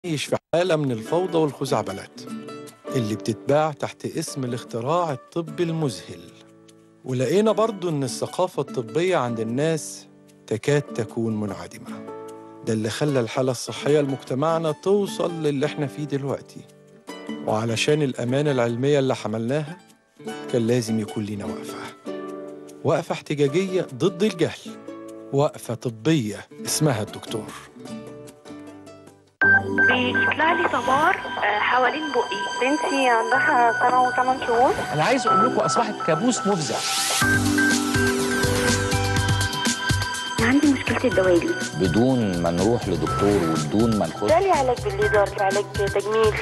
عايش في حالة من الفوضى والخزعبلات اللي بتتباع تحت اسم الاختراع الطبي المذهل ولقينا برضو إن الثقافة الطبية عند الناس تكاد تكون منعدمة ده اللي خلى الحالة الصحية لمجتمعنا توصل للي احنا فيه دلوقتي وعلشان الأمانة العلمية اللي حملناها كان لازم يكون لينا وقفة وقفة احتجاجية ضد الجهل وقفة طبية اسمها الدكتور بيطلع لي صبار آه، حوالين بقي بنتي عندها سنة وثمان شهور انا عايز اقول لكم اصبحت كابوس مفزع عندي مشكلة الدوالي بدون ما نروح لدكتور وبدون ما نخش ده لي علاج بالليزر علاج تجميل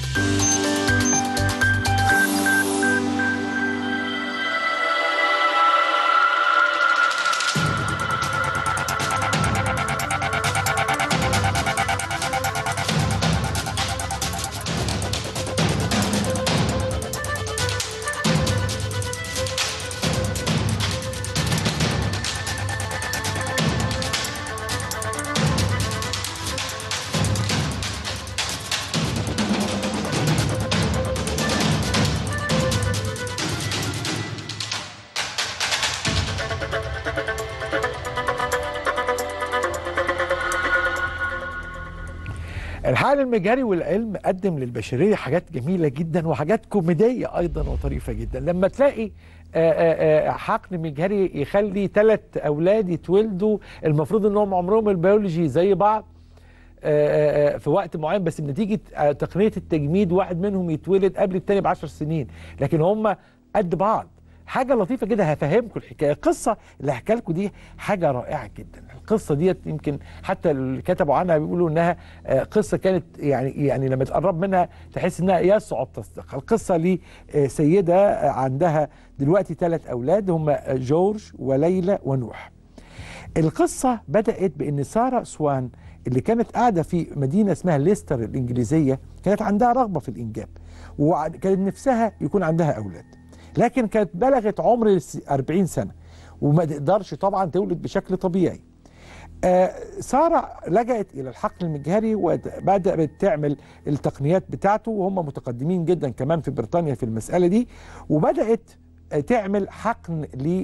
الحقل المجاري والعلم قدم للبشريه حاجات جميله جدا وحاجات كوميديه ايضا وطريفه جدا لما تلاقي آه، آه، آه، حقن مجهري يخلي ثلاث اولاد يتولدوا المفروض انهم عمرهم البيولوجي زي بعض آه، آه، في وقت معين بس بنتيجه آه، تقنيه التجميد واحد منهم يتولد قبل التاني بعشر سنين لكن هم قد بعض حاجه لطيفه جدا هفهمكم الحكايه القصه اللي هحكي لكم دي حاجه رائعه جدا القصه ديت يمكن حتى اللي كتبوا عنها بيقولوا انها آه، قصه كانت يعني يعني لما تقرب منها تحس انها يصعب تصديقها القصه لسيده عندها دلوقتي ثلاث اولاد هم جورج وليلى ونوح القصة بدأت بأن سارة سوان اللي كانت قاعدة في مدينة اسمها ليستر الإنجليزية كانت عندها رغبة في الإنجاب وكانت نفسها يكون عندها أولاد لكن كانت بلغت عمر الس- 40 سنة وما تقدرش طبعا تولد بشكل طبيعي آه، سارة لجأت إلى الحقل المجهري وبدأت تعمل التقنيات بتاعته وهم متقدمين جدا كمان في بريطانيا في المسألة دي وبدأت آه، تعمل حقن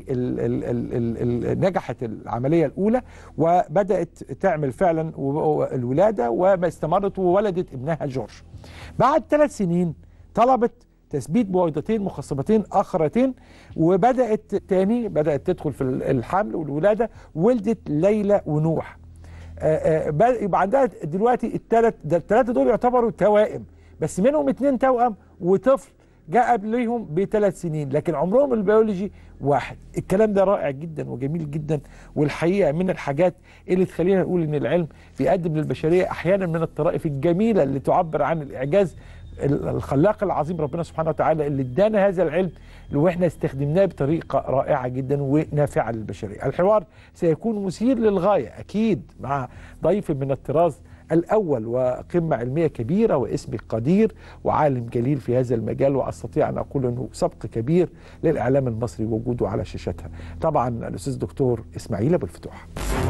ل نجحت العملية الأولى وبدأت تعمل فعلا و- و- الولادة وما استمرت وولدت ابنها جورج بعد ثلاث سنين طلبت تثبيت بويضتين مخصبتين اخرتين وبدات تاني بدات تدخل في الحمل والولاده ولدت ليلى ونوح آه، آه، بد- يبقى عندها دلوقتي الثلاث ده الثلاثه دول يعتبروا توائم بس منهم اثنين توأم وطفل جاء قبلهم بثلاث سنين لكن عمرهم البيولوجي واحد الكلام ده رائع جدا وجميل جدا والحقيقه من الحاجات اللي تخلينا نقول ان العلم بيقدم للبشريه احيانا من الطرائف الجميله اللي تعبر عن الاعجاز ال- الخلاق العظيم ربنا سبحانه وتعالى اللي ادانا هذا العلم واحنا استخدمناه بطريقه رائعه جدا ونافعه للبشريه. الحوار سيكون مثير للغايه اكيد مع ضيف من الطراز الاول وقمه علميه كبيره واسم قدير وعالم جليل في هذا المجال واستطيع ان اقول انه سبق كبير للاعلام المصري وجوده على شاشتها. طبعا الاستاذ دكتور اسماعيل ابو الفتوح.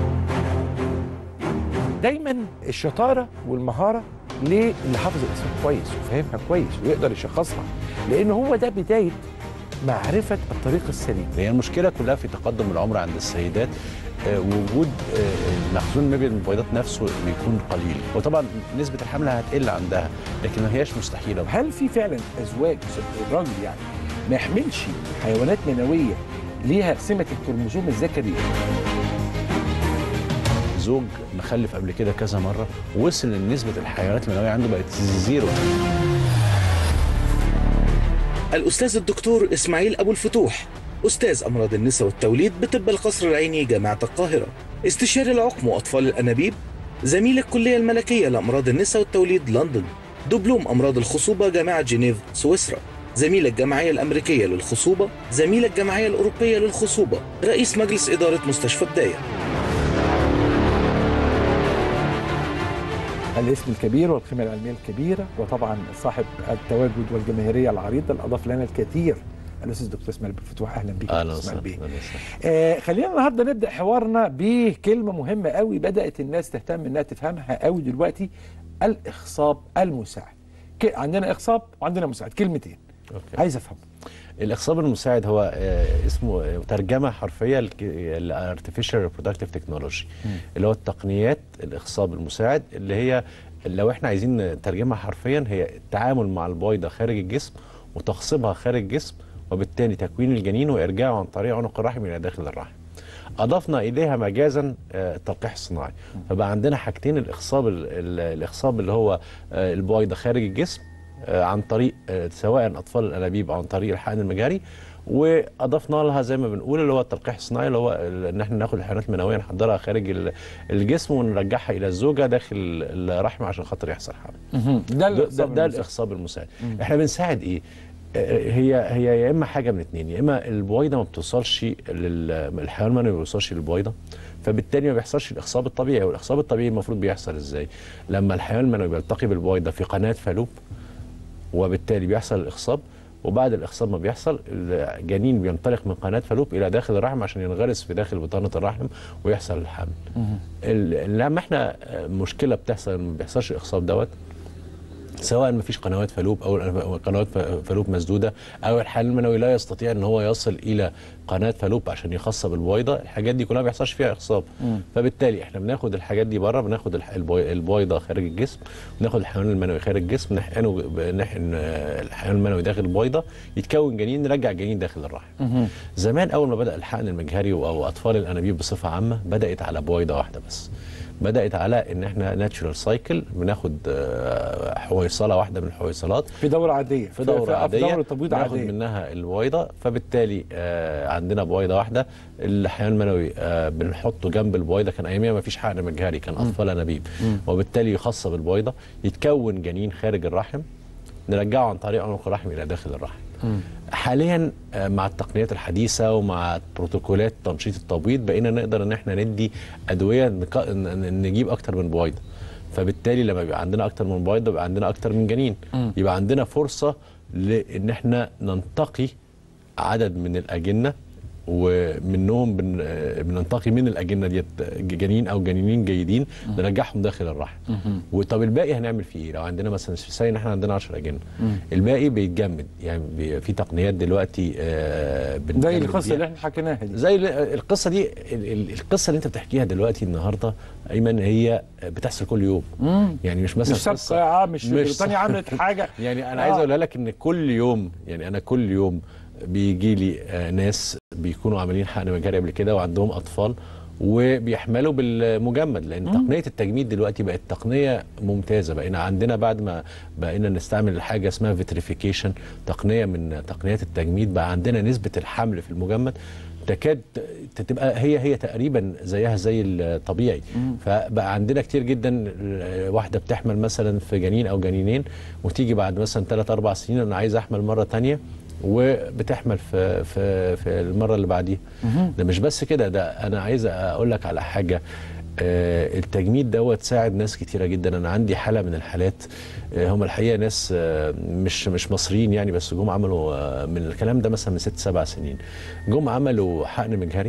دايما الشطاره والمهاره ليه اللي حافظ الاسم كويس وفاهمها كويس ويقدر يشخصها لان هو ده بدايه معرفه الطريق السليم هي المشكله كلها في تقدم العمر عند السيدات آه، وجود آه، المخزون المبيض من البيضات نفسه بيكون قليل وطبعا نسبه الحمل هتقل عندها لكن ما هياش مستحيله هل في فعلا ازواج الراجل يعني ما يحملش حيوانات منويه ليها سمه الكروموسوم الذكري زوج مخلف قبل كده كذا مره وصل ان نسبه الحيوانات المنويه عنده بقت زيرو الأستاذ الدكتور إسماعيل أبو الفتوح أستاذ أمراض النساء والتوليد بطب القصر العيني جامعة القاهرة استشاري العقم وأطفال الأنابيب زميل الكلية الملكية لأمراض النساء والتوليد لندن دبلوم أمراض الخصوبة جامعة جنيف سويسرا زميل الجمعية الأمريكية للخصوبة زميل الجمعية الأوروبية للخصوبة رئيس مجلس إدارة مستشفى بداية الاسم الكبير والقيمه العلميه الكبيره وطبعا صاحب التواجد والجماهيريه العريضه اللي اضاف لنا الكثير الاستاذ دكتور اسماعيل بالفتوح اهلا بك اهلا دكتور وسهلا إسماعيل بيه. أهلا وسهلا. آه خلينا النهارده نبدا حوارنا بكلمه مهمه قوي بدات الناس تهتم انها تفهمها قوي دلوقتي الاخصاب المساعد ك- عندنا اخصاب وعندنا مساعد كلمتين أوكي. عايز افهم الاخصاب المساعد هو آه، اسمه آه، ترجمه حرفيه لارتفيشال ريبرودكتيف تكنولوجي اللي هو التقنيات الاخصاب المساعد اللي هي لو احنا عايزين نترجمها حرفيا هي التعامل مع البويضه خارج الجسم وتخصيبها خارج الجسم وبالتالي تكوين الجنين وارجاعه عن طريق عنق الرحم الى داخل الرحم. اضفنا اليها مجازا آه، التلقيح الصناعي فبقى عندنا حاجتين الاخصاب ال- ال- الاخصاب اللي هو آه، البويضه خارج الجسم آه، عن طريق آه، سواء اطفال الانابيب او عن طريق الحقن المجاري واضفنا لها زي ما بنقول اللي هو التلقيح الصناعي اللي هو ال- ان احنا ناخد الحيوانات المنويه نحضرها خارج ال- الجسم ونرجعها الى الزوجه داخل الرحم عشان خاطر يحصل حمل ده ده, ده, الاخصاب ده المساعد. الاخصاب المساعد احنا بنساعد ايه آه، هي هي يا اما حاجه من اتنين يا اما البويضه ما بتوصلش لل- الحيوان المنوي ما بيوصلش للبويضه فبالتالي ما بيحصلش الاخصاب الطبيعي والاخصاب الطبيعي المفروض بيحصل ازاي لما الحيوان المنوي بيلتقي بالبويضه في قناه فالوب وبالتالي بيحصل الاخصاب وبعد الاخصاب ما بيحصل الجنين بينطلق من قناه فالوب الى داخل الرحم عشان ينغرس في داخل بطانه الرحم ويحصل الحمل ال- لما احنا آه، مشكله بتحصل ما بيحصلش الاخصاب دوت سواء ما فيش قنوات فالوب او قنوات ف- فالوب مسدوده او الحيوان المنوي لا يستطيع ان هو يصل الى قناه فالوب عشان يخصب البويضه الحاجات دي كلها ما بيحصلش فيها اخصاب فبالتالي احنا بناخد الحاجات دي بره بناخد الح- البوي- البويضه خارج الجسم بناخد الحيوان المنوي خارج الجسم نحقنه ب- نحقن آه، الحيوان المنوي داخل البويضه يتكون جنين نرجع الجنين داخل الرحم زمان اول ما بدا الحقن المجهري او اطفال الانابيب بصفه عامه بدات على بويضه واحده بس بدات على ان احنا ناتشورال سايكل بناخد آه، حويصله واحده من الحويصلات في دوره عاديه في دوره في عاديه دوره تبويض ناخد عاديه منها البويضه فبالتالي آه عندنا بويضه واحده الحيوان المنوي آه بنحطه جنب البويضه كان اياميها ما فيش حقن مجهري كان اطفال انابيب وبالتالي يخصب البويضه يتكون جنين خارج الرحم نرجعه عن طريق عنق الرحم الى داخل الرحم حاليا آه، مع التقنيات الحديثه ومع بروتوكولات تنشيط التبويض بقينا نقدر ان احنا ندي ادويه نك- ن- نجيب اكتر من بويضه فبالتالي لما بيبقى عندنا اكتر من بويضه بيبقى عندنا اكتر من جنين يبقى عندنا فرصه لان احنا ننتقي عدد من الاجنه ومنهم بن آه، بننتقي من الاجنه ديت جنين او جنينين جيدين نرجعهم داخل الرحم وطب الباقي هنعمل فيه ايه لو عندنا مثلا سي ان احنا عندنا 10 اجنه الباقي بيتجمد يعني بي- في تقنيات دلوقتي آه، زي بنتجمد القصه بيها. اللي احنا حكيناها دي زي ال- القصه دي ال- ال- القصه اللي انت بتحكيها دلوقتي النهارده ايمن هي بتحصل كل يوم يعني مش مثلا مش سابقه آه، مش, مش بريطانيا عملت حاجه يعني انا آه. عايز اقولها لك ان كل يوم يعني انا كل يوم بيجي لي آه، ناس بيكونوا عاملين حقن مجاري قبل كده وعندهم اطفال وبيحملوا بالمجمد لان تقنيه التجميد دلوقتي بقت تقنيه ممتازه بقينا عندنا بعد ما بقينا نستعمل حاجه اسمها فيتريفيكيشن تقنيه من تقنيات التجميد بقى عندنا نسبه الحمل في المجمد تكاد ت- تبقى هي هي تقريبا زيها زي الطبيعي فبقى عندنا كتير جدا آه، واحده بتحمل مثلا في جنين او جنينين وتيجي بعد مثلا 3 4 سنين انا عايز احمل مره تانية وبتحمل في في في المره اللي بعديها ده مش بس كده ده انا عايز اقول لك على حاجه آه، التجميد دوت ساعد ناس كتيره جدا انا عندي حاله من الحالات آه، هم الحقيقه ناس آه، مش مش مصريين يعني بس جم عملوا آه، من الكلام ده مثلا من ست سبع سنين جم عملوا حقن مجهري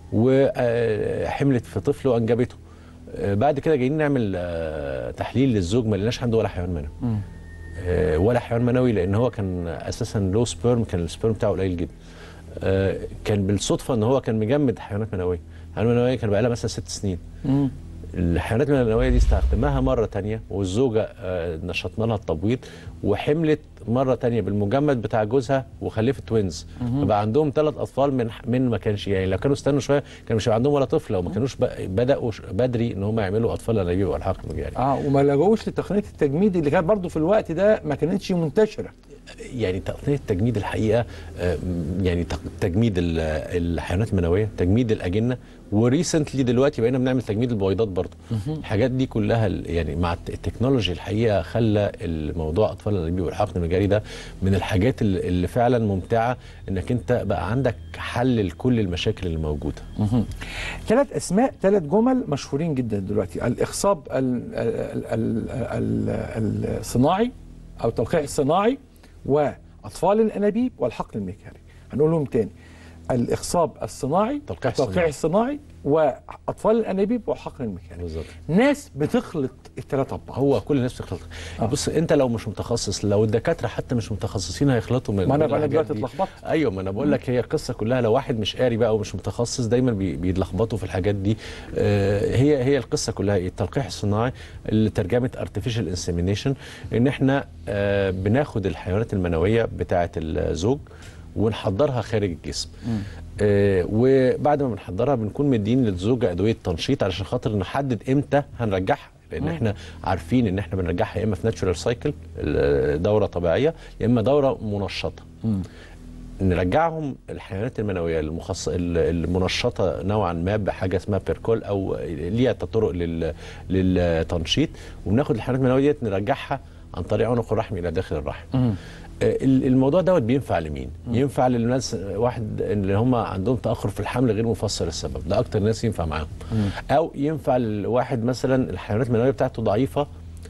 وحملت في طفل وانجبته آه، بعد كده جايين نعمل آه، تحليل للزوج ما لقيناش عنده ولا حيوان منوي آه، ولا حيوان منوي لان هو كان اساسا لو سبيرم كان السبيرم بتاعه قليل جدا آه، كان بالصدفه ان هو كان مجمد حيوانات منويه حيوانات منويه كان بقى لها مثلا ست سنين الحيوانات المنويه دي استخدمناها مره تانية والزوجه آه، نشطنا لها التبويض وحملت مره تانية بالمجمد بتاع جوزها وخلفت توينز فبقى عندهم ثلاث اطفال من من ما كانش يعني لو كانوا استنوا شويه كان مش هيبقى عندهم ولا طفل لو ما كانوش ب- بداوا ش- بدري ان هم يعملوا اطفال انابيب والحاق مجاري اه وما لجوش لتقنيه التجميد اللي كانت برضو في الوقت ده ما كانتش منتشره يعني تقنيه التجميد الحقيقه آه، م- يعني تق- تجميد ال- الحيوانات المنويه تجميد الاجنه وريسنتلي دلوقتي بقينا بنعمل تجميد البويضات برضه الحاجات دي كلها ال- يعني مع الت- التكنولوجي الحقيقه خلى الموضوع اطفال الانابيب والحقن المجاري ده من الحاجات ال- اللي فعلا ممتعه انك انت بقى عندك حل لكل المشاكل اللي موجوده ثلاث اسماء ثلاث جمل مشهورين جدا دلوقتي الاخصاب ال- ال- ال- ال- الصناعي او التلقيح الصناعي واطفال الانابيب والحقن المجهري هنقولهم تاني الاخصاب الصناعي تلقيح التلقيح الصناعي واطفال الانابيب وحقن المكاني بالظبط ناس بتخلط الثلاثه ببعض هو كل الناس بتخلط آه. بص انت لو مش متخصص لو الدكاتره حتى مش متخصصين هيخلطوا من ما انا من انا الحاجات دلوقتي دي. اتلخبطت ايوه ما انا بقول لك هي القصه كلها لو واحد مش قاري بقى ومش متخصص دايما بي- بيتلخبطوا في الحاجات دي آه هي هي القصه كلها ايه التلقيح الصناعي اللي ترجمه ارتفيشال انسيمينيشن ان احنا آه بناخد الحيوانات المنويه بتاعه الزوج ونحضرها خارج الجسم آه وبعد ما بنحضرها بنكون مدين للزوجه ادويه تنشيط علشان خاطر نحدد امتى هنرجعها لان احنا عارفين ان احنا بنرجعها يا اما في ناتشورال سايكل دوره طبيعيه يا اما دوره منشطه نرجعهم الحيوانات المنويه المخص... ال- المنشطه نوعا ما بحاجه اسمها بيركول او ليها طرق لل... للتنشيط وبناخد الحيوانات المنويه ديت نرجعها عن طريق عنق الرحم الى داخل الرحم. آه، ال- الموضوع دوت بينفع لمين؟ ينفع للناس واحد اللي هم عندهم تاخر في الحمل غير مفسر السبب، ده اكتر ناس ينفع معاهم. او ينفع لواحد مثلا الحيوانات المنويه بتاعته ضعيفه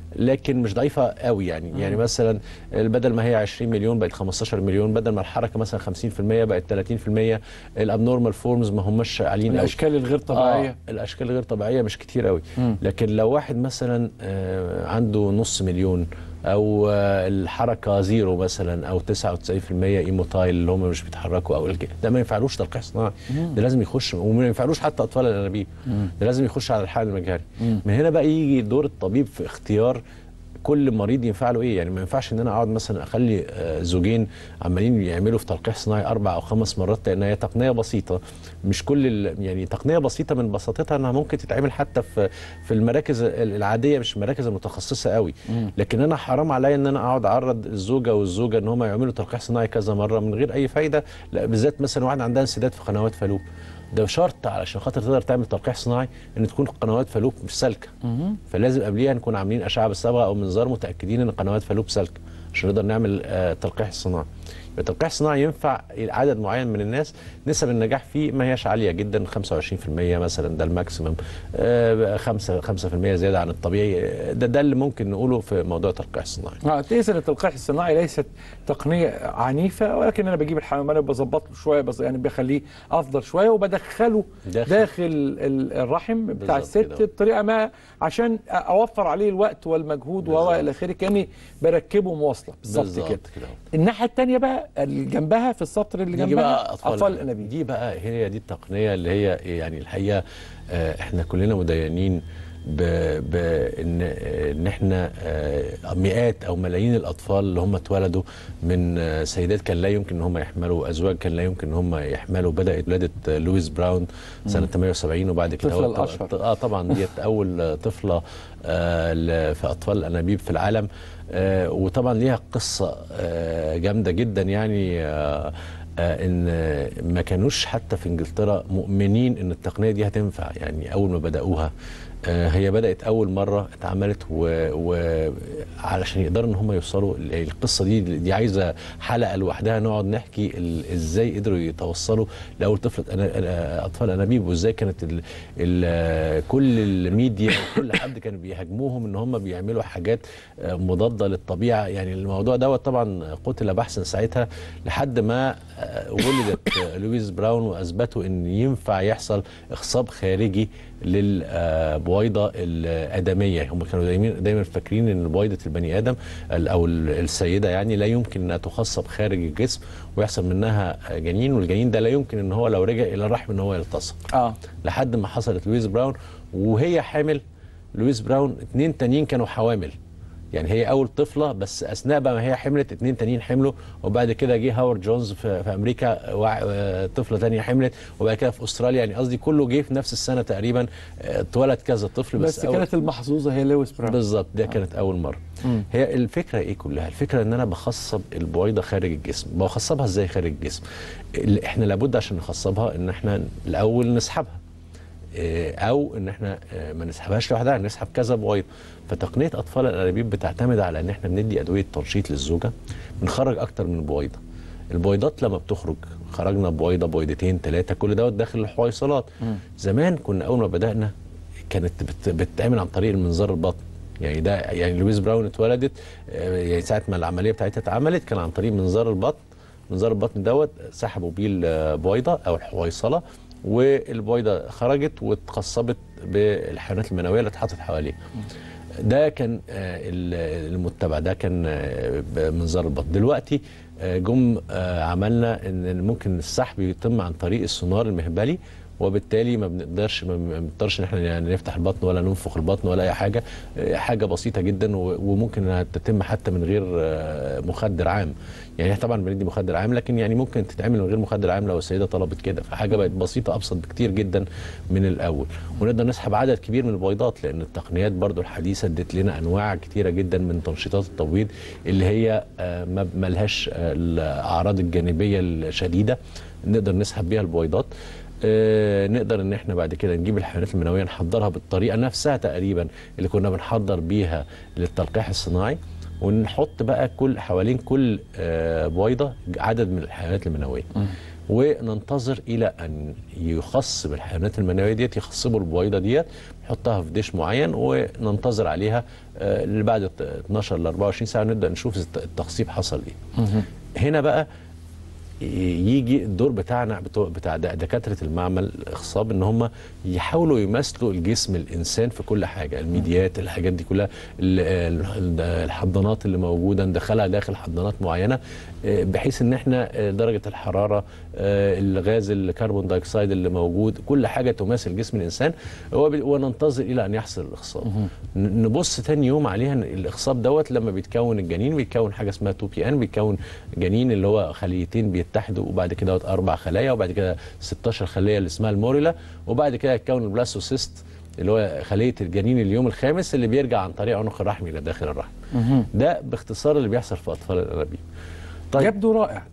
لكن مش ضعيفه قوي يعني يعني مثلا بدل ما هي 20 مليون بقت 15 مليون بدل ما الحركه مثلا 50% بقت 30% الابنورمال فورمز ما هماش عاليين قوي الاشكال الغير طبيعيه آه الاشكال الغير طبيعيه مش كتير قوي لكن لو واحد مثلا آه عنده نص مليون او آه الحركه زيرو مثلا او 99% ايموتايل اللي هم مش بيتحركوا او الج- ده ما ينفعلوش تلقيح صناعي ده لازم يخش وما ينفعلوش حتى اطفال الانابيب ده لازم يخش على الحقن المجهري من هنا بقى يجي دور الطبيب في اختيار كل مريض ينفع له ايه يعني ما ينفعش ان انا اقعد مثلا اخلي آه، زوجين عمالين يعملوا في تلقيح صناعي اربع او خمس مرات لان هي تقنيه بسيطه مش كل ال- يعني تقنيه بسيطه من بساطتها انها ممكن تتعمل حتى في في المراكز ال- العاديه مش المراكز المتخصصه قوي لكن انا حرام عليا ان انا اقعد اعرض الزوجه والزوجه ان هم يعملوا تلقيح صناعي كذا مره من غير اي فايده لا بالذات مثلا واحد عندها انسداد في قنوات فالوب ده شرط علشان خاطر تقدر تعمل تلقيح صناعي ان تكون قنوات فالوب مش سالكه فلازم قبليها نكون عاملين اشعه بالصبغه او منظار متاكدين ان قنوات فالوب سالكه عشان نقدر نعمل آه تلقيح صناعي يبقى التلقيح الصناعي ينفع عدد معين من الناس نسب النجاح فيه ما هياش عاليه جدا 25% مثلا ده الماكسيمم آه 5 5% زياده عن الطبيعي آه، ده ده اللي ممكن نقوله في موضوع التلقيح الصناعي اه تقيس ان التلقيح الصناعي ليست تقنيه عنيفه ولكن انا بجيب الحيوان بظبط له شويه بس يعني بخليه افضل شويه وبدخله داخل. داخل, داخل ال- الرحم بتاع بالظبط الست كده. بطريقه ما عشان اوفر عليه الوقت والمجهود و بالظبط. الى اخره كاني بركبه مواصله بالظبط بالظبط كده كده. الناحيه الثانيه بقى اللي جنبها في السطر اللي نيجي جنبها بقى اطفال, اطفال الانابيب دي بقى هي دي التقنيه اللي هي يعني الحقيقه آه، احنا كلنا مدينين ب- بان ان احنا آه، مئات او ملايين الاطفال اللي هم اتولدوا من آه، سيدات كان لا يمكن ان هم يحملوا ازواج كان لا يمكن ان هم يحملوا بدات ولاده آه، لويس براون سنه 78 وبعد كده الطفلة هو طبعاً- الأشهر. اه طبعا ديت اول آه، طفله آه، ل- في اطفال الانابيب في العالم آه، وطبعا ليها قصه آه، جامده جدا يعني آه، آه، ان آه، ما كانوش حتى في انجلترا مؤمنين ان التقنيه دي هتنفع يعني اول ما بداوها آه، هي بدات اول مره اتعملت وعلشان يقدروا ان هم يوصلوا القصه دي دي عايزه حلقه لوحدها نقعد نحكي ال- ازاي قدروا يتوصلوا لاول طفله أنا- أنا- اطفال انابيب وازاي كانت ال ال كل الميديا وكل حد كان بيهاجموهم ان هم بيعملوا حاجات آه، مضاده للطبيعه يعني الموضوع دوت طبعا قتل بحثا ساعتها لحد ما آه، ولدت آه، لويس براون واثبتوا ان ينفع يحصل اخصاب خارجي للبويضه الادميه هم كانوا دايما دايما فاكرين ان بويضه البني ادم ال- او ال- السيده يعني لا يمكن انها تخصب خارج الجسم ويحصل منها جنين والجنين ده لا يمكن ان هو لو رجع الى الرحم ان هو يلتصق اه لحد ما حصلت لويس براون وهي حامل لويس براون اتنين تانيين كانوا حوامل يعني هي اول طفله بس اثناء بقى ما هي حملت اتنين تانيين حملوا وبعد كده جه هاورد جونز في, في امريكا وع- آه، طفله تانية حملت وبعد كده في استراليا يعني قصدي كله جه في نفس السنه تقريبا آه، اتولد كذا طفل بس, بس أول- كانت المحظوظه هي لويس براون بالظبط ده كانت اول مره هي الفكره ايه كلها الفكره ان انا بخصب البويضه خارج الجسم بخصبها ازاي خارج الجسم اللي احنا لابد عشان نخصبها ان احنا الاول نسحبها إيه، او ان احنا آه، ما نسحبهاش لوحدها نسحب كذا بويضه فتقنيه اطفال الانابيب بتعتمد على ان احنا بندي ادويه تنشيط للزوجه بنخرج اكتر من بويضه البويضات لما بتخرج خرجنا بويضه بويضتين ثلاثه كل دوت داخل الحويصلات زمان كنا اول ما بدانا كانت بت- بتتعمل عن طريق المنظار البطن يعني ده يعني لويس براون اتولدت آه، يعني ساعه ما العمليه بتاعتها اتعملت كان عن طريق منظار البطن منظار البطن دوت سحبوا بيه البويضه او الحويصله والبويضه خرجت واتقصبت بالحيوانات المنويه اللي اتحطت حواليها ده كان آه، ال- المتبع ده كان آه، بمنظار البطن دلوقتي آه، جم آه، عملنا ان ممكن السحب يتم عن طريق السونار المهبلي وبالتالي ما بنقدرش ما بنقدرش ان احنا يعني نفتح البطن ولا ننفخ البطن ولا اي حاجه آه، حاجه بسيطه جدا و- وممكن انها تتم حتى من غير آه، مخدر عام يعني إحنا طبعا بندي مخدر عام لكن يعني ممكن تتعمل من غير مخدر عام لو السيده طلبت كده فحاجه بقت بسيطه ابسط بكتير جدا من الاول ونقدر نسحب عدد كبير من البويضات لان التقنيات برضو الحديثه ادت لنا انواع كتيره جدا من تنشيطات التبويض اللي هي آه، ما ما لهاش آه، الاعراض الجانبيه الشديده نقدر نسحب بيها البويضات آه، نقدر ان احنا بعد كده نجيب الحيوانات المنويه نحضرها بالطريقه نفسها تقريبا اللي كنا بنحضر بيها للتلقيح الصناعي ونحط بقى كل حوالين كل آه، بويضه عدد من الحيوانات المنويه وننتظر الى ان يخصب الحيوانات المنويه ديت يخصبوا البويضه ديت نحطها في ديش معين وننتظر عليها آه، اللي بعد 12 ل 24 ساعه نبدا نشوف الت- التخصيب حصل ايه هنا بقى يجي الدور بتاعنا بتوع بتاع د- دكاتره المعمل الاخصاب ان هم يحاولوا يمثلوا الجسم الانسان في كل حاجه الميديات الحاجات دي كلها ال- ال- الحضانات اللي موجوده ندخلها داخل حضانات معينه آه، بحيث ان احنا آه، درجه الحراره آه، الغاز الكربون دايوكسيد اللي موجود كل حاجه تماثل جسم الانسان وب- وننتظر الى ان يحصل الاخصاب ن- نبص تاني يوم عليها إن الاخصاب دوت لما بيتكون الجنين بيتكون حاجه اسمها 2 بي ان بيتكون جنين اللي هو خليتين بيتحدوا وبعد كده دوت اربع خلايا وبعد كده 16 خليه اللي اسمها الموريلا وبعد كده يتكون البلاستوسيست اللي هو خليه الجنين اليوم الخامس اللي بيرجع عن طريق عنق الرحم الى داخل الرحم ده باختصار اللي بيحصل في اطفال الانابيب طيب يبدو رائع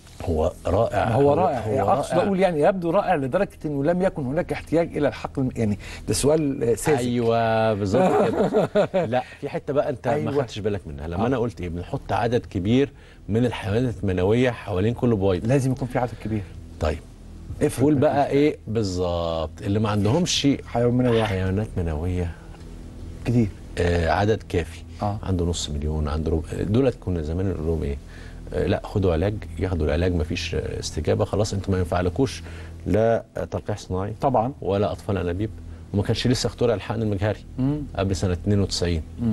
هو رائع هو رائع هو يعني اقصد رائع. اقول يعني يبدو رائع لدرجه انه لم يكن هناك احتياج الى الحقل الم- يعني ده سؤال آه، ساذج ايوه بالظبط كده لا في حته بقى انت أيوة. ما خدتش بالك منها لما آه. انا قلت ايه بنحط عدد كبير من الحيوانات المنويه حوالين كل بويضه لازم يكون في عدد كبير طيب افرض قول ما بقى فيش ايه بالظبط اللي ما عندهمش حيوان منوي واحد حيوانات منويه كتير آه عدد كافي آه. عنده نص مليون عنده ربع دولت كنا زمان نقول لهم ايه آه لا خدوا علاج ياخدوا العلاج ما فيش آه، استجابه خلاص انتوا ما ينفعلكوش لا آه، تلقيح صناعي طبعا ولا اطفال انابيب وما كانش لسه اخترع الحقن المجهري مم. قبل سنه 92 مم.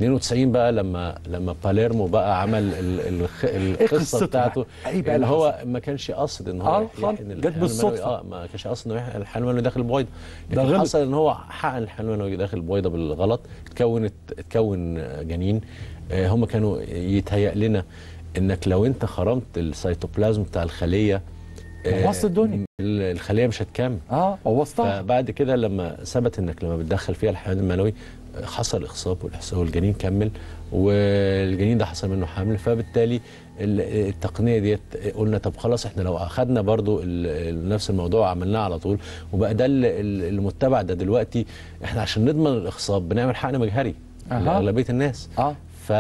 92 بقى لما لما باليرمو بقى عمل ال- الخ- القصه قصته بتاعته بقى؟ إيه بقى اللي اللي هو ما كانش قاصد ان هو آه، يحقن خالص. الحيوان جت المنوي. بالصدفة. اه ما كانش قاصد انه يحقن الحيوان المنوي داخل البويضه ده لكن غلط. حصل ان هو حقن الحيوان المنوي داخل البويضه بالغلط اتكونت اتكون جنين آه، هم كانوا يتهيأ لنا انك لو انت خرمت السيتوبلازم بتاع الخليه آه، بوظت الدنيا. ال- الخليه مش هتكمل اه بوظتها فبعد كده لما ثبت انك لما بتدخل فيها الحيوان المنوي آه، حصل اخصاب والإخصاب- والجنين كمل والجنين ده حصل منه حمل فبالتالي ال- التقنيه ديت قلنا طب خلاص احنا لو اخذنا برضو ال- ال- نفس الموضوع وعملناه على طول وبقى ده ال- ال- المتبع ده دلوقتي احنا عشان نضمن الاخصاب بنعمل حقن مجهري أها. لاغلبيه الناس اه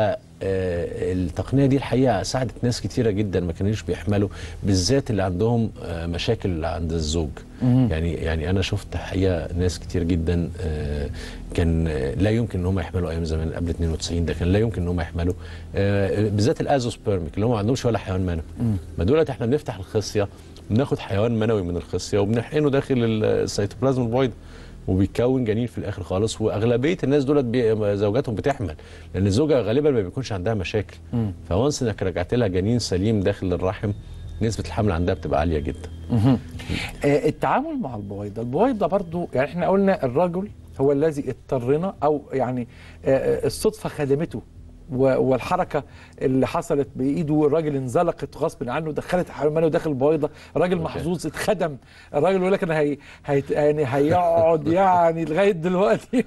فالتقنيه دي الحقيقه ساعدت ناس كتيره جدا ما كانوش بيحملوا بالذات اللي عندهم آه، مشاكل عند الزوج مم. يعني يعني انا شفت حقيقه ناس كتير جدا آه، كان آه، لا يمكن ان هم يحملوا ايام زمان قبل 92 ده كان لا يمكن ان هم يحملوا آه، بالذات الازوسبيرميك اللي هم ما عندهمش ولا حيوان منوي ما دولت احنا بنفتح الخصيه بناخد حيوان منوي من الخصيه وبنحقنه داخل السيتوبلازم البويض وبيتكون جنين في الاخر خالص واغلبيه الناس دولت بي... زوجاتهم بتحمل لان الزوجه غالبا ما بيكونش عندها مشاكل مم. فوانس انك رجعت لها جنين سليم داخل الرحم نسبه الحمل عندها بتبقى عاليه جدا مهم. آه، التعامل مع البويضه البويضه برضو يعني احنا قلنا الرجل هو الذي اضطرنا او يعني آه، آه، الصدفه خدمته و- والحركه اللي حصلت بايده الراجل انزلقت غصب عنه دخلت الحيوان المنوي داخل البويضه الراجل أوكي. محظوظ اتخدم الراجل يقول لك انا هي هي يعني هيقعد يعني لغايه دلوقتي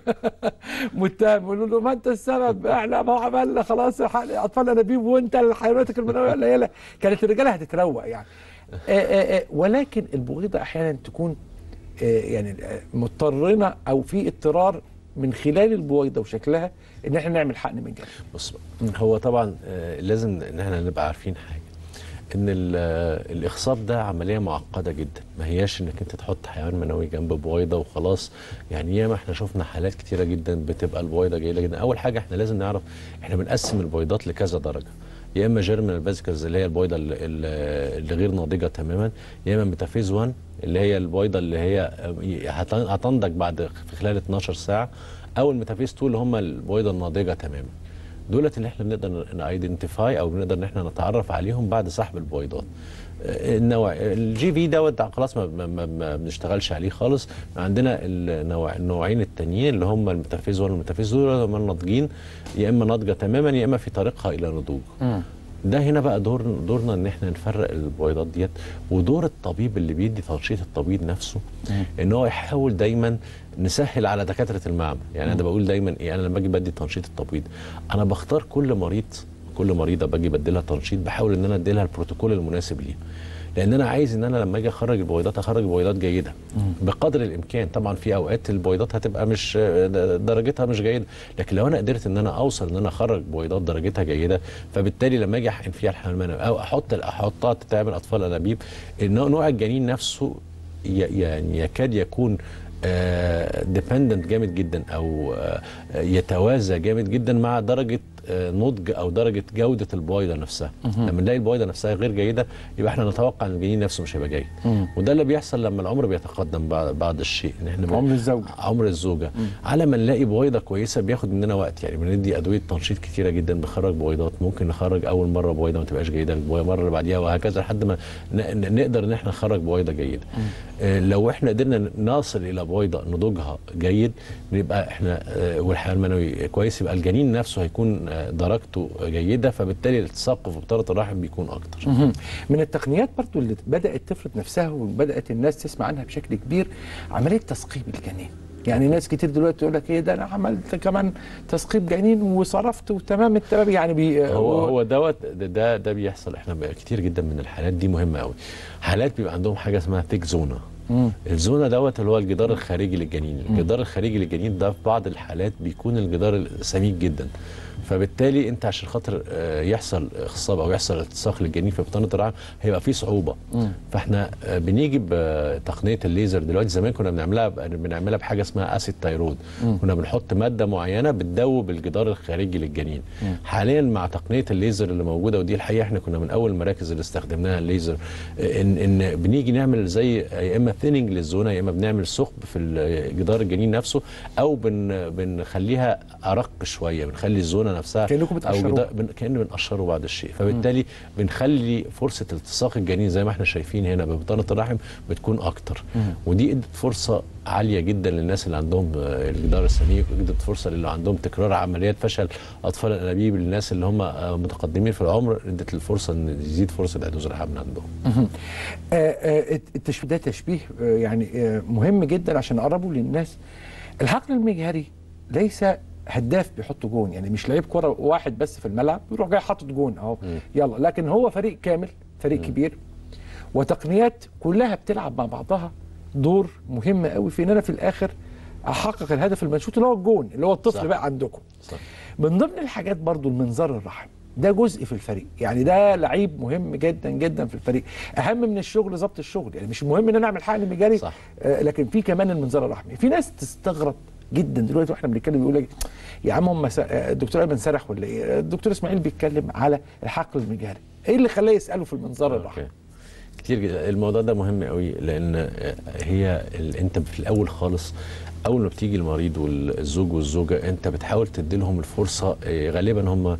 متهم يقولوا له ما انت السبب احنا ما عملنا خلاص الح- اطفال انابيب وانت حيواناتك المنويه قليله كانت الرجاله هتتروق يعني آه، آه، آه، ولكن البويضه احيانا تكون آه، يعني آه، مضطرنا او في اضطرار من خلال البويضه وشكلها ان احنا نعمل حقن مجاني بص بقى، هو طبعا آه، لازم ان احنا نبقى عارفين حاجه ان ال- آه، الاخصاب ده عمليه معقده جدا ما هياش انك انت تحط حيوان منوي جنب بويضه وخلاص يعني ياما احنا شفنا حالات كتيره جدا بتبقى البويضه جيده جدا اول حاجه احنا لازم نعرف احنا بنقسم البويضات لكذا درجه يا اما جيرمينال بازيكلز اللي هي البويضه ال- ال- اللي غير ناضجه تماما يا اما ميتافيز 1 اللي هي البويضه اللي هي آه، هت- هتنضج بعد في خلال 12 ساعه او الميتافيز 2 اللي هم البويضه الناضجه تماما دولت اللي احنا بنقدر نايدنتيفاي او بنقدر ان احنا نتعرف عليهم بعد سحب البويضات آه، النوع الجي في دوت خلاص ما, ما, ما, ما بنشتغلش عليه خالص عندنا النوع النوعين التانيين اللي هم الميتافيز 1 والميتافيز 2 دول هم ناضجين يا اما ناضجه تماما يا اما في طريقها الى نضوج ده هنا بقى دور دورنا ان احنا نفرق البويضات ديت ودور الطبيب اللي بيدي تنشيط التبويض نفسه ان هو يحاول دايما نسهل على دكاتره المعمل يعني انا بقول دايما ايه انا لما باجي بدي تنشيط التبويض انا بختار كل مريض كل مريضه باجي بدي لها تنشيط بحاول ان انا ادي لها البروتوكول المناسب ليها لان انا عايز ان انا لما اجي اخرج البويضات اخرج بويضات جيده بقدر الامكان طبعا في اوقات البويضات هتبقى مش درجتها مش جيده لكن لو انا قدرت ان انا اوصل ان انا اخرج بويضات درجتها جيده فبالتالي لما اجي احقن فيها الحمل المنوي او احط احطها تتعمل اطفال انابيب النوع- نوع الجنين نفسه ي- يعني يكاد يكون ديبندنت جامد جدا او آه، يتوازى جامد جدا مع درجه آه، نضج او درجه جوده البويضه نفسها لما نلاقي البويضه نفسها غير جيده يبقى احنا نتوقع ان الجنين نفسه مش هيبقى جيد وده اللي بيحصل لما العمر بيتقدم بعض, بعض الشيء ان احنا عمر الزوجة. عمر الزوجه على ما نلاقي بويضه كويسه بياخد مننا وقت يعني بندي ادويه تنشيط كتيره جدا بنخرج بويضات ممكن نخرج اول مره بويضه ما تبقاش جيده المره اللي بعديها وهكذا لحد ما ن- ن- نقدر ان احنا نخرج بويضه جيده آه، لو احنا قدرنا نصل الى بويضه نضوجها جيد يبقى احنا آه، والحيوان المنوي كويس يبقى الجنين نفسه هيكون آه، درجته جيده فبالتالي الالتصاق في بطانه الرحم بيكون اكتر مهم. من التقنيات برضو اللي بدأت تفرض نفسها وبدأت الناس تسمع عنها بشكل كبير عملية تثقيب الجنين يعني ناس كتير دلوقتي تقول لك ايه ده انا عملت كمان تثقيب جنين وصرفت وتمام التمام يعني بي هو هو دوت ده ده, ده بيحصل احنا بقى كتير جدا من الحالات دي مهمه قوي حالات بيبقى عندهم حاجه اسمها ثيك زونا الزونه دوت اللي هو الجدار الخارجي للجنين الجدار الخارجي للجنين ده في بعض الحالات بيكون الجدار سميك جدا فبالتالي انت عشان خاطر آه، يحصل اخصاب او يحصل التصاق للجنين في بطانه الرحم هيبقى فيه صعوبه فاحنا آه، بنيجي بتقنيه الليزر دلوقتي زمان كنا بنعملها ب- بنعملها بحاجه اسمها اسيد تايرود كنا بنحط ماده معينه بتدوب الجدار الخارجي للجنين حاليا مع تقنيه الليزر اللي موجوده ودي الحقيقه احنا كنا من اول المراكز اللي استخدمناها الليزر آه، ان ان بنيجي نعمل زي يا اما ثيننج للزونه يا اما بنعمل ثقب في ال- جدار الجنين نفسه او بن بنخليها ارق شويه بنخلي الزونه نفسها كأنكم او بتقشروها. جدار بن كان بنقشره بعض الشيء فبالتالي بنخلي فرصه التصاق الجنين زي ما احنا شايفين هنا ببطانه الرحم بتكون اكتر ودي ادت فرصه عاليه جدا للناس اللي عندهم آه، الجدار السميك وادت فرصه للي عندهم تكرار عمليات فشل اطفال الانابيب للناس اللي هم آه، متقدمين في العمر ادت الفرصه ان يزيد فرصه حدوث الحمل عندهم آه، آه، التشبيه ده تشبيه آه، يعني آه، مهم جدا عشان نقربه للناس الحقل المجهري ليس هداف بيحط جون يعني مش لعيب كرة واحد بس في الملعب يروح جاي حاطط جون اهو يلا لكن هو فريق كامل فريق كبير وتقنيات كلها بتلعب مع بعضها دور مهم قوي في ان انا في الاخر احقق الهدف المنشود اللي هو الجون اللي هو الطفل صح. بقى عندكم صح. من ضمن الحاجات برضو المنظار الرحم ده جزء في الفريق يعني ده لعيب مهم جدا جدا في الفريق اهم من الشغل ضبط الشغل يعني مش مهم ان انا اعمل حقن مجاري صح. آه لكن في كمان المنظار الرحمي في ناس تستغرب جدا دلوقتي واحنا بنتكلم يقول لك يا عم هم سا- آه، الدكتور ايمن سرح ولا ايه الدكتور اسماعيل بيتكلم على الحقل المجاري ايه اللي خلاه يساله في المنظار الرحمي أوكي. كتير جدا الموضوع ده مهم قوي لان آه، هي ال- انت في الاول خالص اول ما بتيجي المريض والزوج والزوجه انت بتحاول تدي لهم الفرصه آه، غالبا هم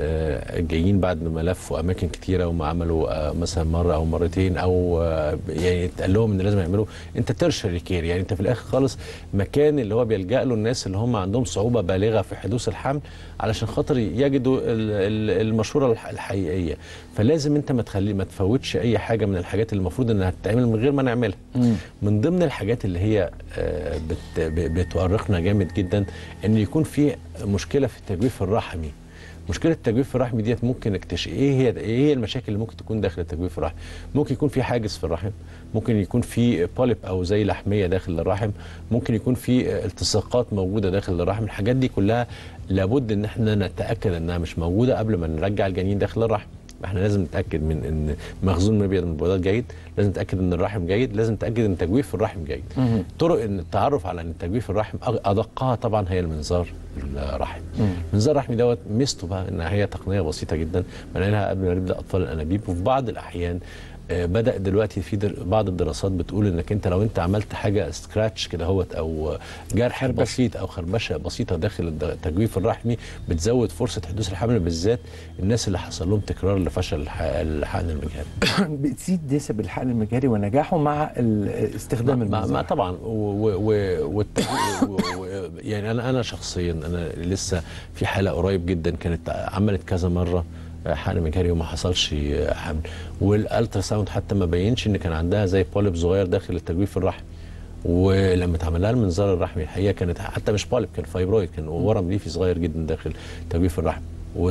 آه، جايين بعد ما لفوا اماكن كتيره وما عملوا آه، مثلا مره او مرتين او آه، يعني اتقال لهم ان لازم يعملوا انت ترشري كير يعني انت في الاخر خالص مكان اللي هو بيلجا له الناس اللي هم عندهم صعوبه بالغه في حدوث الحمل علشان خاطر يجدوا ال- ال- المشوره الح- الحقيقيه فلازم انت ما تخلي ما تفوتش اي حاجه من الحاجات اللي المفروض انها تتعمل من غير ما نعملها من ضمن الحاجات اللي هي آه، بت- ب- بتؤرقنا جامد جدا ان يكون في مشكله في التجويف الرحمي مشكله التجويف الرحمي ديت ممكن نكتشف ايه هي ايه هي المشاكل اللي ممكن تكون داخل التجويف الرحمي ممكن يكون في حاجز في الرحم ممكن يكون في بوليب او زي لحميه داخل الرحم ممكن يكون في التصاقات موجوده داخل الرحم الحاجات دي كلها لابد ان احنا نتاكد انها مش موجوده قبل ما نرجع الجنين داخل الرحم احنا لازم نتاكد من ان مخزون مبيض من البويضات جيد لازم نتاكد ان الرحم جيد لازم نتاكد ان تجويف الرحم جيد طرق ان التعرف على ان تجويف الرحم أغ- ادقها طبعا هي المنظار الرحمي المنظار الرحمي دوت ميزته بقى ان هي تقنيه بسيطه جدا بنعملها قبل ما نبدا اطفال الانابيب وفي بعض الاحيان آه، بدا دلوقتي في در... بعض الدراسات بتقول انك انت لو انت عملت حاجه سكراتش كده هوت او جرح بسيط او خربشه بسيطه داخل الد- التجويف الرحمي بتزود فرصه حدوث الحمل بالذات الناس اللي حصل لهم تكرار لفشل الح- الحقن المجهري بتزيد نسب الحقن المجهري ونجاحه مع ال- استخدام ما, ما المنظار طبعا و و و والت... و و يعني انا انا شخصيا انا لسه في حاله قريب جدا كانت عملت كذا مره حقن مجهري وما حصلش حمل والالترا ساوند حتى ما بينش ان كان عندها زي بوليب صغير داخل التجويف الرحمي ولما اتعمل لها المنظار الرحمي الحقيقه كانت حتى مش بوليب كان فايبرويد كان ورم ليفي صغير جدا داخل تجويف الرحم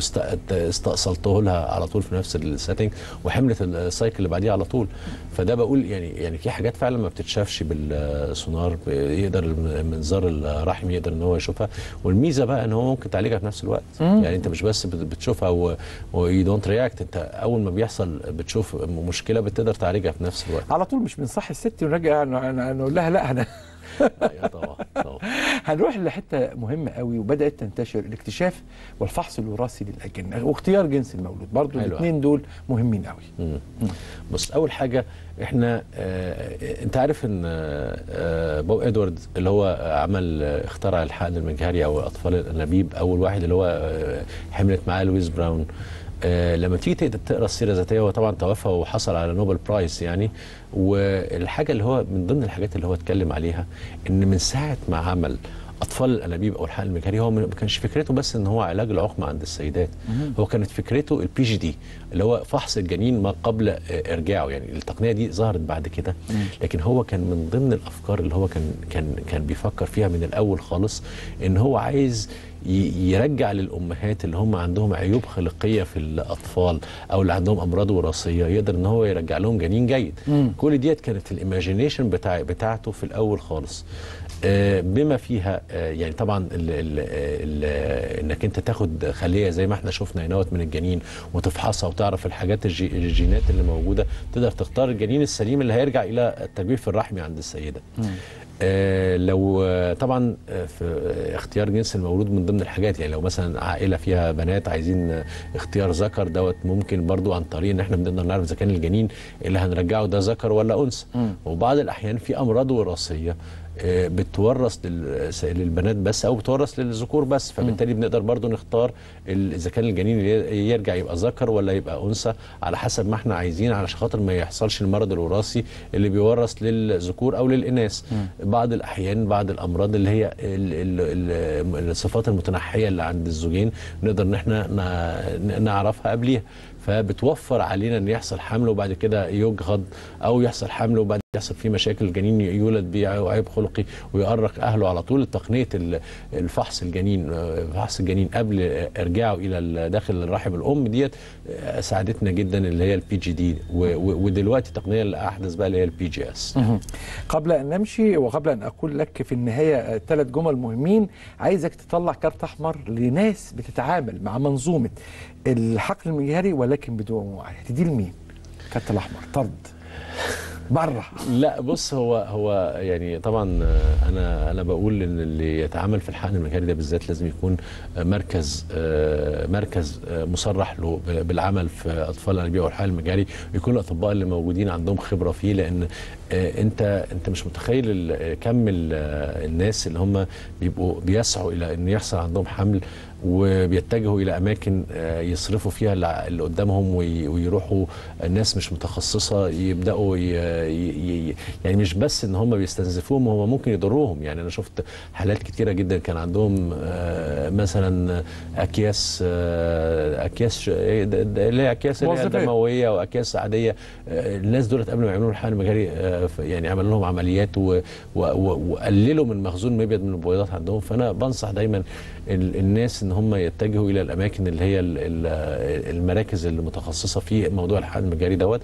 واستأصلته لها على طول في نفس السيتنج وحملت السايكل اللي بعديها على طول فده بقول يعني يعني في حاجات فعلا ما بتتشافش بالسونار يقدر المنظار الرحمي يقدر ان هو يشوفها والميزه بقى ان هو ممكن تعالجها في نفس الوقت مم. يعني انت مش بس بت- بتشوفها ويو دونت رياكت انت اول ما بيحصل بتشوف مشكله بتقدر تعالجها في نفس الوقت على طول مش بنصح الست ونرجع ن- ن- نقول لها لا انا أيوة طبعا طبعا هنروح لحته مهمه قوي وبدات تنتشر الاكتشاف والفحص الوراثي للاجنه واختيار جنس المولود برضو حلو. الاثنين دول مهمين قوي مم. بص اول حاجه احنا آه انت عارف ان آه آه، بوب ادوارد اللي هو عمل آه، اخترع الحقن المجهري او اطفال الانابيب اول واحد اللي هو آه حملت معاه لويس براون آه لما تيجي تقدر تقرا السيره الذاتيه هو طبعا توفى وحصل على نوبل برايز يعني والحاجه اللي هو من ضمن الحاجات اللي هو اتكلم عليها ان من ساعه ما عمل اطفال الانابيب او الحقن المجهري هو ما كانش فكرته بس ان هو علاج العقم عند السيدات هو كانت فكرته البي جي دي اللي هو فحص الجنين ما قبل آه، ارجاعه يعني التقنيه دي ظهرت بعد كده لكن هو كان من ضمن الافكار اللي هو كان كان كان بيفكر فيها من الاول خالص ان هو عايز ي- يرجع للامهات اللي هم عندهم عيوب خلقيه في الاطفال او اللي عندهم امراض وراثيه يقدر ان هو يرجع لهم جنين جيد كل ديت كانت الايماجينيشن بتاع بتاعته في الاول خالص آه، بما فيها آه، يعني طبعا ال ال ال انك انت تاخد خليه زي ما احنا شفنا هنات من الجنين وتفحصها وتعرف الحاجات الجي الجينات اللي موجوده تقدر تختار الجنين السليم اللي هيرجع الى التجويف الرحمي عند السيده. آه لو آه، طبعا آه، في آه، اختيار جنس المولود من ضمن الحاجات يعني لو مثلا عائله فيها بنات عايزين آه، اختيار ذكر دوت ممكن برضو عن طريق ان احنا بنقدر نعرف اذا كان الجنين اللي هنرجعه ده ذكر ولا انثى وبعض الاحيان في امراض وراثيه آه، بتورث لل- للبنات بس او بتورث للذكور بس فبالتالي بنقدر برضو نختار ال- اذا كان الجنين ي- يرجع يبقى ذكر ولا يبقى انثى على حسب ما احنا عايزين علشان خاطر ما يحصلش المرض الوراثي اللي بيورث للذكور او للاناث بعض الاحيان بعض الامراض اللي هي ال ال ال الصفات المتنحيه اللي عند الزوجين نقدر ان احنا ن- نعرفها قبليها فبتوفر علينا ان يحصل حمل وبعد كده يجهض او يحصل حمل وبعد يحصل فيه مشاكل الجنين يولد بيه عيب خلقي ويؤرق اهله على طول تقنيه ال- الفحص الجنين آه، فحص الجنين قبل ارجاعه الى ال- داخل الرحم الام ديت آه، ساعدتنا جدا اللي هي البي جي دي ودلوقتي التقنيه الاحدث بقى اللي هي البي جي اس قبل ان نمشي وقبل ان اقول لك في النهايه ثلاث جمل مهمين عايزك تطلع كارت احمر لناس بتتعامل مع منظومه الحقل المجهري ولكن بدون وعي هتدي لمين؟ كارت الاحمر طرد بره لا بص هو هو يعني طبعا آه، انا انا بقول ان اللي يتعامل في الحقن المجهري ده بالذات لازم يكون آه، مركز آه، مركز آه، مصرح له ب- بالعمل في اطفال الانابيب والحقن المجهري ويكون الاطباء اللي موجودين عندهم خبره فيه لان آه، انت انت مش متخيل ال- كم ال- الناس اللي هم بيبقوا بيسعوا الى ان يحصل عندهم حمل وبيتجهوا الى اماكن آه، يصرفوا فيها اللي اللي قدامهم وي- ويروحوا ناس مش متخصصه يبداوا ي- ي- ي- يعني مش بس ان هم بيستنزفوهم هم ممكن يضروهم يعني انا شفت حالات كتيره جدا كان عندهم آه، مثلا اكياس آه، اكياس ش- إيه ده- ده- اللي هي اكياس اللي هي وظيفية. دمويه واكياس عاديه آه، الناس دولت قبل ما يعملوا الحقن المجهري آه، ف- يعني عملوا لهم عمليات و- و- و- وقللوا من مخزون مبيض من البويضات عندهم فانا بنصح دايما ال- الناس ان هم يتجهوا الى الاماكن اللي هي ال- ال- المراكز المتخصصه في موضوع الحقن المجاري دوت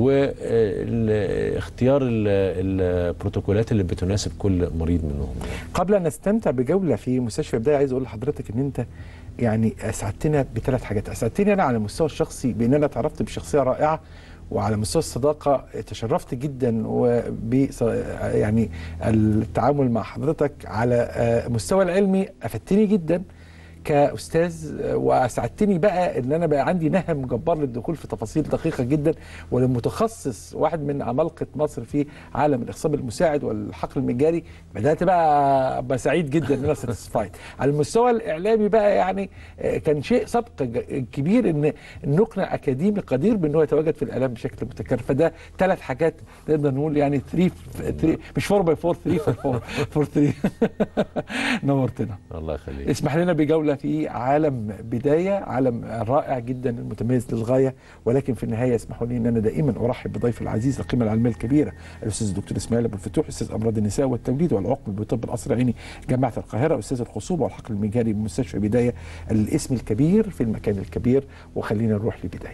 واختيار البروتوكولات اللي بتناسب كل مريض منهم يعني. قبل ان نستمتع بجوله في مستشفى بدايه عايز اقول لحضرتك ان انت يعني اسعدتنا بثلاث حاجات اسعدتني انا على المستوى الشخصي بان انا اتعرفت بشخصيه رائعه وعلى مستوى الصداقه تشرفت جدا وب يعني التعامل مع حضرتك على آه، مستوى العلمي افدتني جدا كاستاذ آه، واسعدتني بقى ان انا بقى عندي نهم جبار للدخول في تفاصيل دقيقه جدا ولمتخصص واحد من عمالقه مصر في عالم الاخصاب المساعد والحقل المجاري بدات بقى ابقى سعيد جدا ان انا ساتسفايد على المستوى الاعلامي بقى يعني آه، كان شيء سبق ج- كبير ان نقنع اكاديمي قدير بان هو يتواجد في الاعلام بشكل متكرر فده ثلاث حاجات نقدر نقول يعني 3 مش 4 باي 4 3 4 4 3 نورتنا الله يخليك اسمح لنا بجولة في عالم بداية عالم رائع جدا المتميز للغاية ولكن في النهاية اسمحوا لي أن أنا دائما أرحب بضيف العزيز القيمة العلمية الكبيرة الأستاذ الدكتور إسماعيل أبو الفتوح أستاذ أمراض النساء والتوليد والعقم بطب القصر العيني جامعة القاهرة أستاذ الخصوبة والحقل المجاري بمستشفى بداية الاسم الكبير في المكان الكبير وخلينا نروح لبداية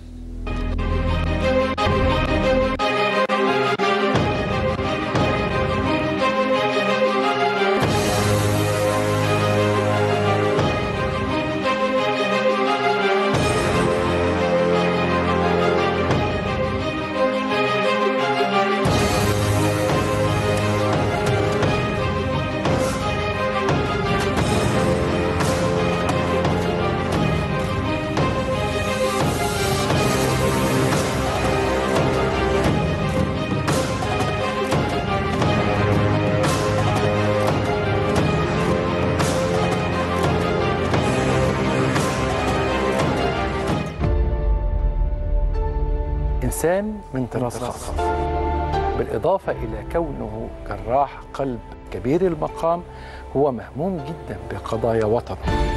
إنسان من طراز خاص بالإضافة إلى كونه جراح قلب كبير المقام هو مهموم جدا بقضايا وطنه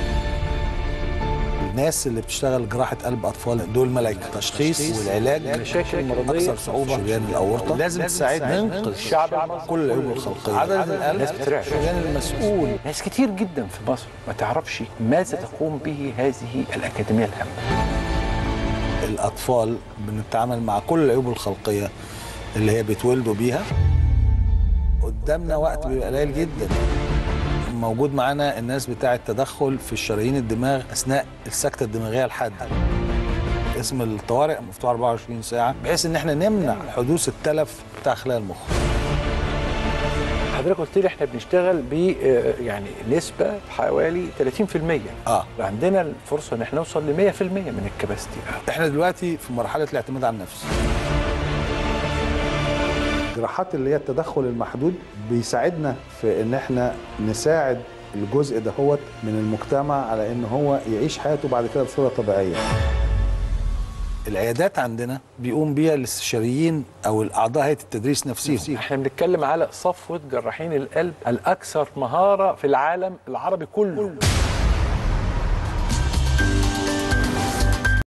الناس اللي بتشتغل جراحة قلب أطفال دول ملايكة تشخيص والعلاج المشاكل المرضية أكثر صعوبة شريان الأورطة لازم تساعدنا ننقذ الشعب المصري كل العيوب الخلقية عدد القلب ناس بترعش. الشريان المسؤول ناس كتير جدا في مصر ما تعرفش ماذا تقوم به هذه الأكاديمية الهامة الأطفال بنتعامل مع كل العيوب الخلقية اللي هي بيتولدوا بيها قدامنا وقت بيبقى قليل جدا موجود معانا الناس بتاعة تدخل في الشرايين الدماغ أثناء السكتة الدماغية الحادة اسم الطوارئ مفتوح 24 ساعة بحيث إن احنا نمنع حدوث التلف بتاع خلايا المخ حضرتك قلت لي احنا بنشتغل ب آه، يعني نسبة حوالي 30% اه عندنا الفرصة ان احنا نوصل ل 100% من الكباستي احنا دلوقتي في مرحله الاعتماد على النفس الجراحات اللي هي التدخل المحدود بيساعدنا في ان احنا نساعد الجزء دهوت من المجتمع على ان هو يعيش حياته بعد كده بصوره طبيعيه العيادات عندنا بيقوم بيها الاستشاريين او الاعضاء هيئه التدريس نفسهم احنا بنتكلم على صفوة جراحين القلب الأكثر مهارة في العالم العربي كله